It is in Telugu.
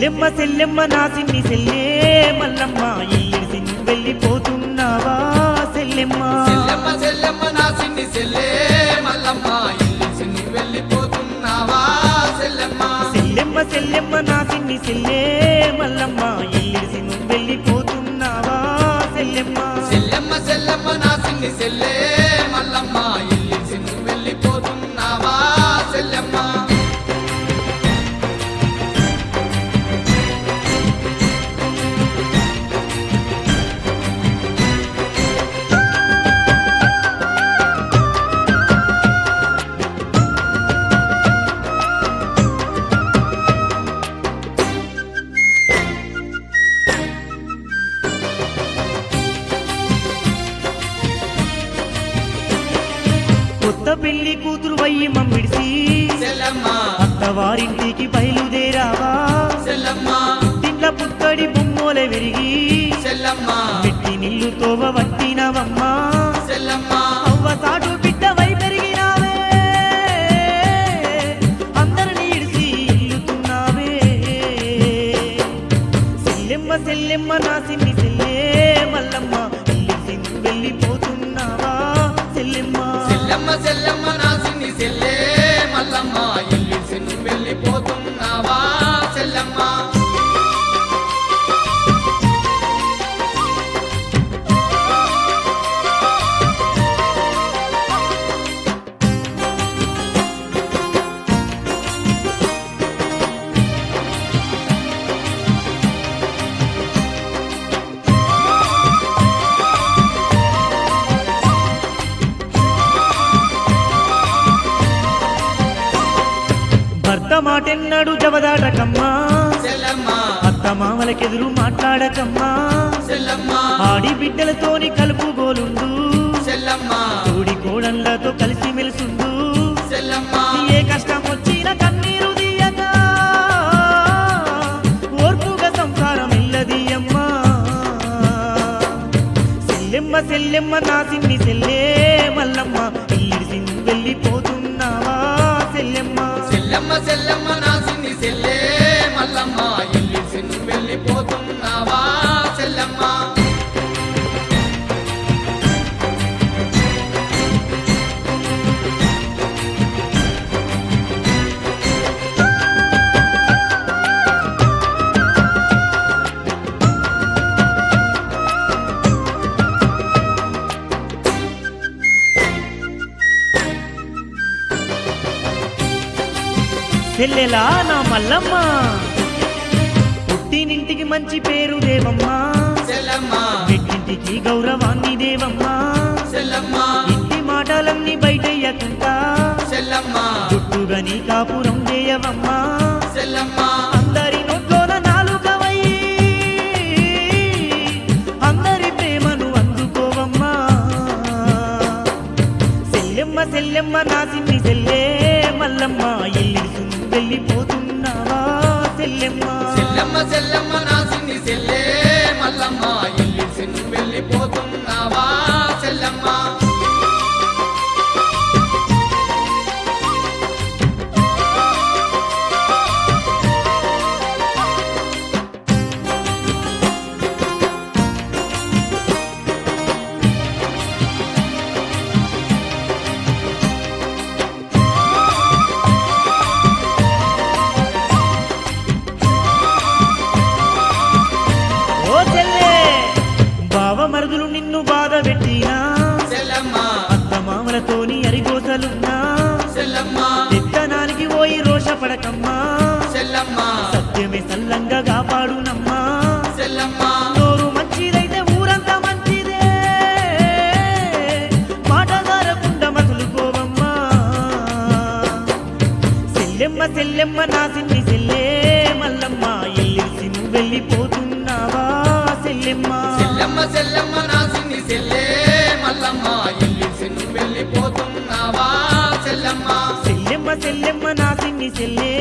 సెల్లెమ్మ సెల్లెమ్మ నా సిన్ని సెల్లే మల్లమ్మ ఇల్లిసి నువ్వు వెళ్ళిపోతున్నావా సెల్లెమ్మ సెల్లెమ్మ సెల్లెమ్మ నా సిన్ని సెల్లే మల్లమ్మ ఇల్లిసి నువ్వు వెళ్ళిపోతున్నావా సెల్లెమ్మ సెల్లెమ్మ సెల్లెమ్మ నా సిన్ని సెల్లే మల్లమ్మ ఇల్లిసి నువ్వు వెళ్ళిపోతున్నావా సెల్లెమ్మ సెల్లెమ్మ సెల్లెమ్మ నా సిన్ని సెల్లే మల్లమ్మ ఇల్లిసి నువ్వు వెళ్ళిపోతున్నావా సెల్లెమ్మ కొత్త పెళ్లి కూతురు వయ్యి మమ్మిడిసి సెల్లమ్మ అత్తవారింటికి బయలుదేరావా సెల్లమ్మ ఇంట్ల పుత్తడి బొమ్మోలే విరిగి సెల్లమ్మ పెట్టి నిల్లు తోవ వట్టినవమ్మా సెల్లమ్మ అవ్వ సాటు బిడ్డవై పెరిగినావే అందరిని ఇడిసి ఇల్లుతున్నావే సెల్లెమ్మ సెల్లెమ్మ నా సిన్ని సెల్లే మల్లమ్మ ఇల్లిసి నువ్వు వెళ్ళిపోతున్నావా సెల్లెమ్మ సెల్లమ్మ సెల్లమ్మ నా సిన్ని సెల్లే మల్లమ్మ ఇల్లిసి నువ్వు వెళ్ళిపోతున్నావా సెల్లమ్మ భర్త మాటెన్నాడు జవదాటకమ్మా సెల్లమ్మ అత్త మామలకెదురు మాట్లాడకమ్మా సెల్లమ్మ ఆడి బిడ్డలతోని కలుపుగోలుండు సెల్లమ్మ తోడి కోడళ్ళతో కలిసి మెలుసుండు సెల్లమ్మ ఏ కష్టం వచ్చిన కన్నీరు తీయక ఓర్పుగా సంసారం ఇల్లదీయమ్మా సెల్లెమ్మ సెల్లెమ్మ నా సిన్ని సెల్లే మల్లమ్మ ఇల్లిసి నువ్వు వెళ్ళిపోతున్నావా సెల్లెమ్మ సెల్లమ్మ సెల్లమ్మ నా సిన్ని సెల్లే మల్లమ్మ ఇల్లిసి నువ్వు వెళ్ళిపోతున్నావా సెల్లమ్మ సెల్లెలా నా మల్లమ్మ పుట్టినింటికి మంచి పేరు దేవమ్మా సెల్లమ్మ పెట్టింటికి గౌరవాన్ని దేవమ్మా సెల్లమ్మ ఇంటి మాటలన్నీ బయటయ్యకుంటా సెల్లమ్మ గుట్టుగా నీ కాపురం చేయవమ్మా సెల్లమ్మ అందరి నోట్లోన నాలుకవై అందరి ప్రేమను అందుకోవమ్మా సెల్లెమ్మ సెల్లెమ్మ నా సిన్ని సెల్లే మల్లమ్మ ఎల్లిసు వెళ్ళిపోతున్నావా సెల్లెమ్మ సెల్లమ్మ సెల్లమ్మ నా సిన్ని సెల్లే మల్లమ్మ ఇల్లిసి నువ్వు వెళ్ళిపోతున్నావా సెల్లమ్మ ఓ చెల్లే బావ మరుదులు నిన్ను బాధ పెట్టినా సెల్లమ్మ అత్త మామలతోని అరిగోసలున్నా సెల్లమ్మ పెత్తనానికి పోయి రోషపడకమ్మా సెల్లమ్మ సత్యమే సల్లంగా కాపాడునమ్మా సెల్లమ్మ నోరు మంచిదైతే ఊరంతా మంచిదే మాట దారకుండా మసులుకోవమ్మా సెల్లెమ్మ సెల్లెమ్మ నా సిన్ని సెల్లే మల్లమ్మ ఎల్లిసి నువ్వు వెళ్ళిపోతున్నావా సెల్లెమ్మ సెల్లమ్మ సెల్లమ్మ నా సిన్ని సెల్లే మల్లమ్మ ఇల్లిసి నువ్వు వెళ్ళిపోతున్నావా సెల్లమ్మ సెల్లెమ్మ సెల్లెమ్మ నా సిన్ని సెల్లే